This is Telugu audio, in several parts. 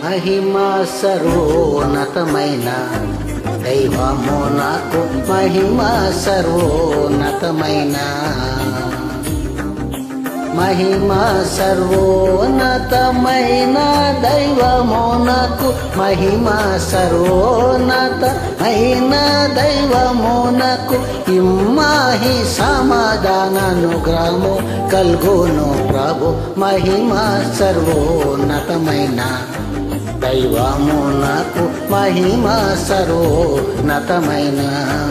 మహిమ సర్వోన్నతమైన దైవము నాకు మహిమ సర్వోన్నతమైన మహిమ సర్వోన్నతమైన దైవము నాకు మహిమ సర్వోన్నతమైన దైవము నాకు ఇమ్మాహి సమాధానానుగ్రహము కల్గోను ప్రభు మహిమ సర్వోన్నతమైన దైవము నాకు మహిమ సర్వోన్నతమైన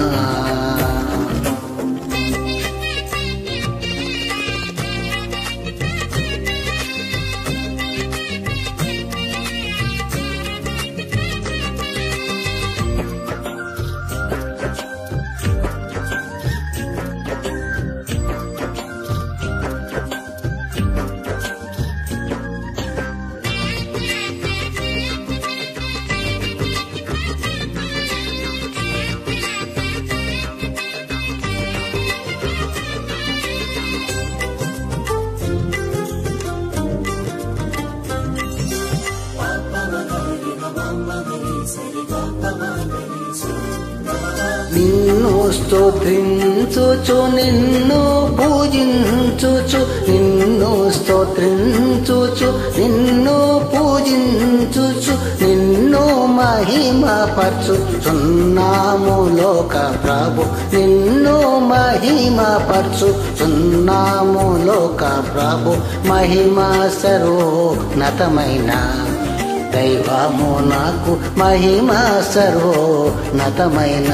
నిన్ను స్తోత్రించుచు నిన్ను పూజించుచు నిన్ను స్తోత్రించుచు నిన్ను పూజించుచు నిన్ను మహిమ పరచుచున్నాము లోక ప్రభు నిన్ను మహిమ పరచుచున్నాము లోక ప్రభు మహిమ సర్వోన్నతమైన దైవము నాకు మహిమ సర్వోన్నతమైన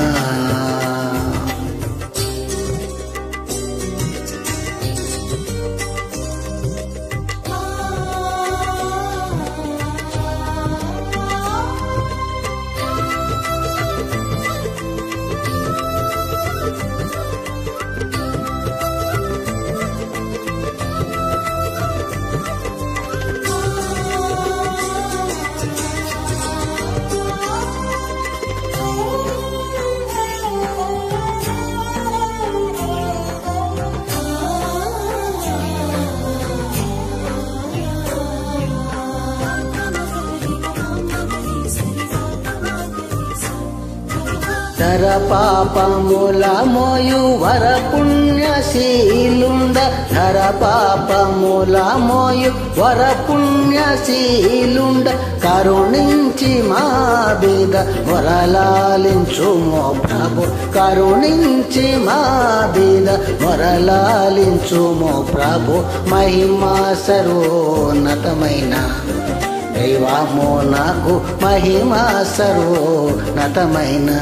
తర పాపముల మోయు వర పుణ్యశీలుండ ధర పాపముల మోయు వర పుణ్యశీలుండ కరుణించి మా బీద వరలాలించుమో ప్రభు కరుణించి మా బీద వరలాలించుమో ప్రభు మహిమా సర్వోన్నతమైన దైవము నాకు మహిమ సర్వోన్నతమైన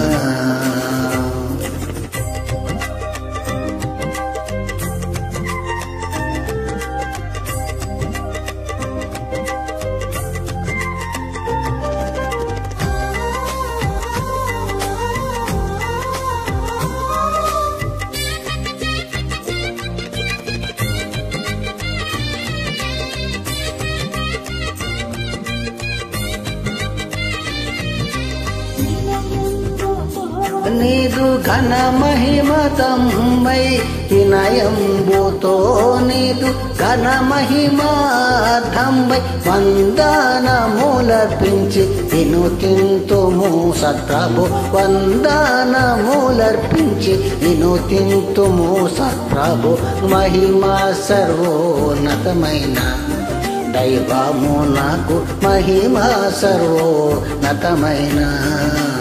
నీదు ఘన మహిమ తమ్మై వినయంబుతో నీదు ఘన మహిమ ధమ్మై వందనములర్పించి వినుతింతుము సత్ప్రభు వందనములర్పించి వినుతింతుము సత్ప్రభు మహిమ సర్వోన్నతమైన దైవము నాకు మహిమ సర్వోన్నతమైన